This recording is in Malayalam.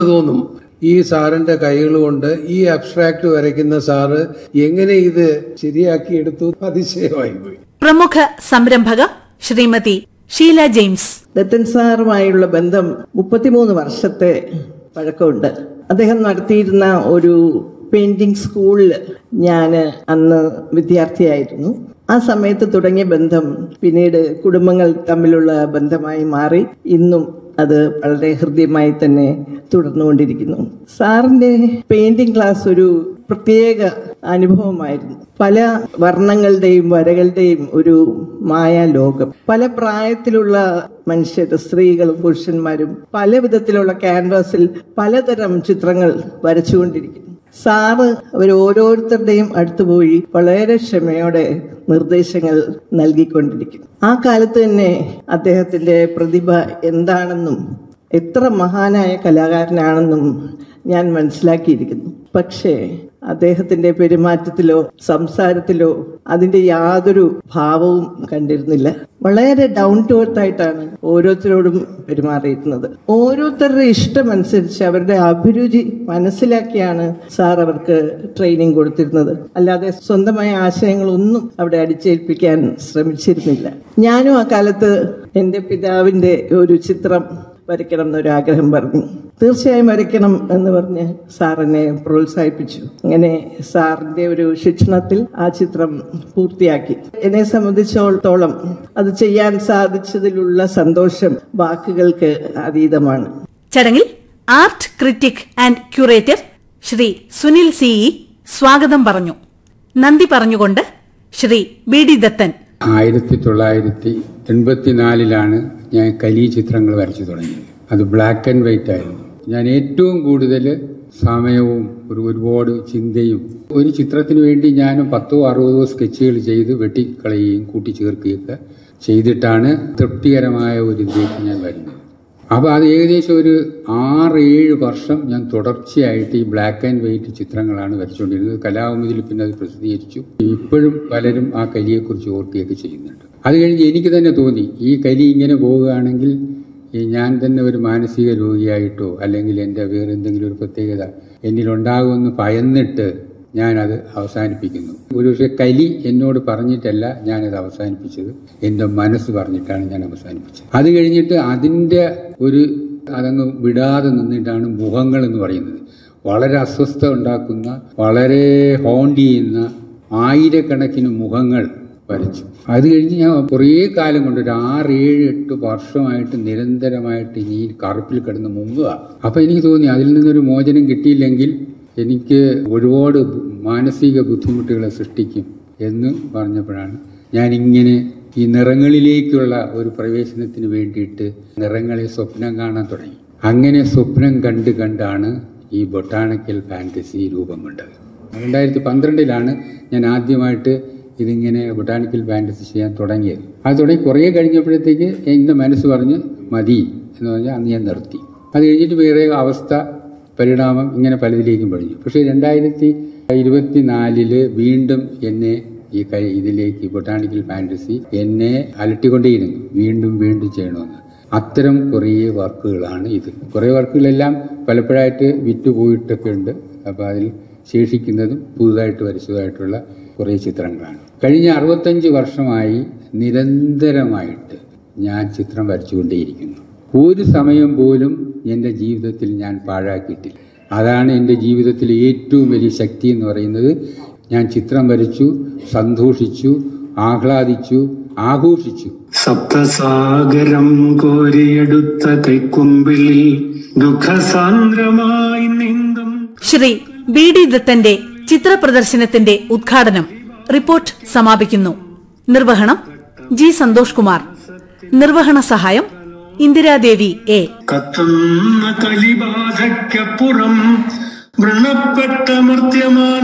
തോന്നും ഈ സാറിന്റെ കൈകൾ കൊണ്ട് ഈ അബ്സ്ട്രാക്ട് വരയ്ക്കുന്ന സാറ് എങ്ങനെ ഇത് ശരിയാക്കിയെടുത്തു അതിശയമായി പോയി പ്രമുഖ സംരംഭക ശ്രീമതി ഷീല ജെയിംസ് ദത്തൻ സാറുമായുള്ള ബന്ധം മുപ്പത്തിമൂന്ന് വർഷത്തെ പഴക്കമുണ്ട് അദ്ദേഹം നടത്തിയിരുന്ന ഒരു പെയിന്റിംഗ് സ്കൂളിൽ ഞാൻ അന്ന് വിദ്യാർത്ഥിയായിരുന്നു ആ സമയത്ത് തുടങ്ങിയ ബന്ധം പിന്നീട് കുടുംബങ്ങൾ തമ്മിലുള്ള ബന്ധമായി മാറി ഇന്നും അത് വളരെ ഹൃദ്യമായി തന്നെ തുടർന്നുകൊണ്ടിരിക്കുന്നു സാറിന്റെ പെയിന്റിംഗ് ക്ലാസ് ഒരു പ്രത്യേക അനുഭവമായിരുന്നു പല വർണ്ണങ്ങളുടെയും വരകളുടെയും ഒരു മായാലോകം പല പ്രായത്തിലുള്ള മനുഷ്യർ സ്ത്രീകളും പുരുഷന്മാരും പല വിധത്തിലുള്ള ക്യാൻവാസിൽ പലതരം ചിത്രങ്ങൾ വരച്ചുകൊണ്ടിരിക്കുന്നു സാറ് അവർ ഓരോരുത്തരുടെയും അടുത്ത് പോയി വളരെ ക്ഷമയോടെ നിർദ്ദേശങ്ങൾ നൽകിക്കൊണ്ടിരിക്കുന്നു ആ കാലത്ത് തന്നെ അദ്ദേഹത്തിന്റെ പ്രതിഭ എന്താണെന്നും എത്ര മഹാനായ കലാകാരനാണെന്നും ഞാൻ മനസ്സിലാക്കിയിരിക്കുന്നു പക്ഷേ അദ്ദേഹത്തിന്റെ പെരുമാറ്റത്തിലോ സംസാരത്തിലോ അതിന്റെ യാതൊരു ഭാവവും കണ്ടിരുന്നില്ല വളരെ ഡൗൺ ടു എർത്ത് ആയിട്ടാണ് ഓരോരുത്തരോടും പെരുമാറിയിരുന്നത് ഓരോരുത്തരുടെ ഇഷ്ടമനുസരിച്ച് അവരുടെ അഭിരുചി മനസ്സിലാക്കിയാണ് സാർ അവർക്ക് ട്രെയിനിങ് കൊടുത്തിരുന്നത് അല്ലാതെ സ്വന്തമായ ആശയങ്ങളൊന്നും അവിടെ അടിച്ചേൽപ്പിക്കാൻ ശ്രമിച്ചിരുന്നില്ല ഞാനും ആ കാലത്ത് എന്റെ പിതാവിന്റെ ഒരു ചിത്രം വരയ്ക്കണം എന്നൊരു ആഗ്രഹം പറഞ്ഞു തീർച്ചയായും വരയ്ക്കണം എന്ന് പറഞ്ഞ് സാർ എന്നെ പ്രോത്സാഹിപ്പിച്ചു അങ്ങനെ സാറിന്റെ ഒരു ശിക്ഷണത്തിൽ ആ ചിത്രം പൂർത്തിയാക്കി എന്നെ സംബന്ധിച്ചിടത്തോളം അത് ചെയ്യാൻ സാധിച്ചതിലുള്ള സന്തോഷം വാക്കുകൾക്ക് അതീതമാണ് ചടങ്ങിൽ art critic and curator Shri Sunil C E സ്വാഗതം പറഞ്ഞു നന്ദി പറഞ്ഞുകൊണ്ട് ശ്രീ ബി ഡി ദത്തൻ ആയിരത്തി തൊള്ളായിരത്തി എൺപത്തിനാലിലാണ് ഞാൻ കലി ചിത്രങ്ങൾ വരച്ചു തുടങ്ങിയത് അത് ബ്ലാക്ക് ആൻഡ് വൈറ്റ് ആയിരുന്നു ഞാൻ ഏറ്റവും കൂടുതൽ സമയവും ഒരു ഒരുപാട് ചിന്തയും ഒരു ചിത്രത്തിന് വേണ്ടി ഞാൻ പത്തോ അറുപതോ സ്കെച്ചുകൾ ചെയ്ത് വെട്ടിക്കളയുകയും കൂട്ടിച്ചേർക്കുകയൊക്കെ ചെയ്തിട്ടാണ് തൃപ്തികരമായ ഒരു ഇതിലേക്ക് ഞാൻ വരുന്നത് അപ്പോൾ അത് ഏകദേശം ഒരു ആറ് ഏഴ് വർഷം ഞാൻ തുടർച്ചയായിട്ട് ഈ ബ്ലാക്ക് ആൻഡ് വൈറ്റ് ചിത്രങ്ങളാണ് വരച്ചുകൊണ്ടിരുന്നത് കലാകൗമുദിൽ പിന്നെ അത് പ്രസിദ്ധീകരിച്ചു ഇപ്പോഴും പലരും ആ കലിയെക്കുറിച്ച് ഓർക്കുകയൊക്കെ ചെയ്യുന്നുണ്ട് അത് കഴിഞ്ഞ് എനിക്ക് തന്നെ തോന്നി ഈ കലി ഇങ്ങനെ പോവുകയാണെങ്കിൽ ഈ ഞാൻ തന്നെ ഒരു മാനസിക രോഗിയായിട്ടോ അല്ലെങ്കിൽ എൻ്റെ വേറെ എന്തെങ്കിലും ഒരു പ്രത്യേകത എന്നിലുണ്ടാകുമെന്ന് ഭയന്നിട്ട് ഞാനത് അവസാനിപ്പിക്കുന്നു ഒരു പക്ഷേ കലി എന്നോട് പറഞ്ഞിട്ടല്ല ഞാനത് അവസാനിപ്പിച്ചത് എൻ്റെ മനസ്സ് പറഞ്ഞിട്ടാണ് ഞാൻ അവസാനിപ്പിച്ചത് അത് കഴിഞ്ഞിട്ട് അതിൻ്റെ ഒരു അതങ്ങ് വിടാതെ നിന്നിട്ടാണ് മുഖങ്ങൾ എന്ന് പറയുന്നത് വളരെ അസ്വസ്ഥ ഉണ്ടാക്കുന്ന വളരെ ഹോണ്ട് ചെയ്യുന്ന ആയിരക്കണക്കിന് മുഖങ്ങൾ വരച്ചു അത് കഴിഞ്ഞ് ഞാൻ കുറേ കാലം കൊണ്ട് ഒരു ആറ് ഏഴ് എട്ട് വർഷമായിട്ട് നിരന്തരമായിട്ട് ഈ കറുപ്പിൽ കിടന്ന് മുങ്ങുക അപ്പൊ എനിക്ക് തോന്നി അതിൽ നിന്നൊരു മോചനം കിട്ടിയില്ലെങ്കിൽ എനിക്ക് ഒരുപാട് മാനസിക ബുദ്ധിമുട്ടുകളെ സൃഷ്ടിക്കും എന്ന് പറഞ്ഞപ്പോഴാണ് ഞാനിങ്ങനെ ഈ നിറങ്ങളിലേക്കുള്ള ഒരു പ്രവേശനത്തിന് വേണ്ടിയിട്ട് നിറങ്ങളെ സ്വപ്നം കാണാൻ തുടങ്ങി അങ്ങനെ സ്വപ്നം കണ്ട് കണ്ടാണ് ഈ ബൊട്ടാണിക്കൽ ഫാൻറ്റസി രൂപം കൊണ്ടത് രണ്ടായിരത്തി പന്ത്രണ്ടിലാണ് ഞാൻ ആദ്യമായിട്ട് ഇതിങ്ങനെ ബൊട്ടാണിക്കൽ ഫാൻറ്റസി ചെയ്യാൻ തുടങ്ങിയത് അത് തുടങ്ങി കുറേ കഴിഞ്ഞപ്പോഴത്തേക്ക് എൻ്റെ മനസ്സ് പറഞ്ഞ് മതി എന്ന് പറഞ്ഞാൽ അന്ന് ഞാൻ നിർത്തി അത് കഴിഞ്ഞിട്ട് വേറെ അവസ്ഥ പരിണാമം ഇങ്ങനെ പലതിലേക്കും പഴിഞ്ഞു പക്ഷേ രണ്ടായിരത്തി ഇരുപത്തിനാലില് വീണ്ടും എന്നെ ഈ കൈ ഇതിലേക്ക് ബൊട്ടാണിക്കൽ ഫാൻറ്റസി എന്നെ അലട്ടിക്കൊണ്ടേയിരുന്നു വീണ്ടും വീണ്ടും ചെയ്യണമെന്ന് അത്തരം കുറേ വർക്കുകളാണ് ഇത് കുറേ വർക്കുകളെല്ലാം പലപ്പോഴായിട്ട് വിറ്റുപോയിട്ടൊക്കെ ഉണ്ട് അപ്പോൾ അതിൽ ശേഷിക്കുന്നതും പുതുതായിട്ട് വരച്ചതായിട്ടുള്ള കുറേ ചിത്രങ്ങളാണ് കഴിഞ്ഞ അറുപത്തഞ്ച് വർഷമായി നിരന്തരമായിട്ട് ഞാൻ ചിത്രം വരച്ചുകൊണ്ടേയിരിക്കുന്നു ഒരു സമയം പോലും എൻ്റെ ജീവിതത്തിൽ ഞാൻ പാഴാക്കിയിട്ടില്ല അതാണ് എൻ്റെ ജീവിതത്തിലെ ഏറ്റവും വലിയ ശക്തി എന്ന് പറയുന്നത് ഞാൻ ചിത്രം വരച്ചു സന്തോഷിച്ചു ആഹ്ലാദിച്ചു ആഘോഷിച്ചു സപ്തസാഗരം കോരിയെടുത്ത കൈക്കുമ്പിൽ ദുഃഖസാന്ദ്രമായി നീന്തും ശ്രീ ബി ഡി ദത്തന്റെ ചിത്ര പ്രദർശനത്തിന്റെ ഉദ്ഘാടനം റിപ്പോർട്ട് സമാപിക്കുന്നു നിർവഹണം ജി സന്തോഷ് കുമാർ നിർവഹണ സഹായം ഇന്ദിരാദേവി എ കത്തുന്ന കലിബാധയ്ക്കപ്പുറം വ്രണപ്പെട്ട മർത്യമാൻ